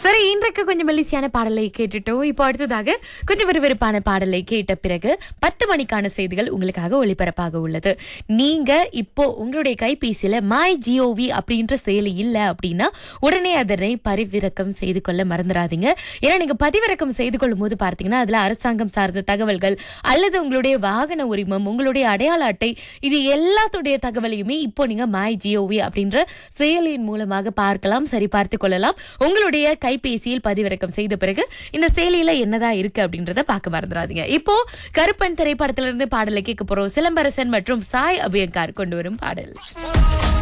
சரி இன்றைக்கு கொஞ்சம் மெல்லிசியான பாடலை கேட்டுட்டோம் இப்போ அடுத்ததாக கொஞ்சம் விறுவிறுப்பான பாடலை கேட்ட பிறகு பத்து மணிக்கான செய்திகள் உங்களுக்காக ஒளிபரப்பாக உள்ளது நீங்க இப்போ உங்களுடைய கைபேசியில மை ஜிஓவி அப்படின்ற செயலி இல்ல அப்படின்னா உடனே அதனை பதிவிறக்கம் செய்து கொள்ள மறந்துடாதீங்க ஏன்னா நீங்க பதிவிறக்கம் செய்து கொள்ளும் போது பார்த்தீங்கன்னா அதுல அரசாங்கம் சார்ந்த தகவல்கள் அல்லது உங்களுடைய வாகன உரிமம் உங்களுடைய அடையாள அட்டை இது எல்லாத்துடைய தகவலையுமே இப்போ நீங்க மை ஜிஓவி அப்படின்ற செயலியின் மூலமாக பார்க்கலாம் சரி பார்த்து கொள்ளலாம் உங்களுடைய கைபேசியில் பதிவிறக்கம் செய்த பிறகு இந்த செயலியில என்னதான் இருக்கு அப்படின்றத பார்க்க மறந்துடாதீங்க இப்போ கருப்பன் திரைப்படத்திலிருந்து பாடலை கேட்க போறோம் சிலம்பரசன் மற்றும் சாய் அபியங்கார் கொண்டு வரும் பாடல்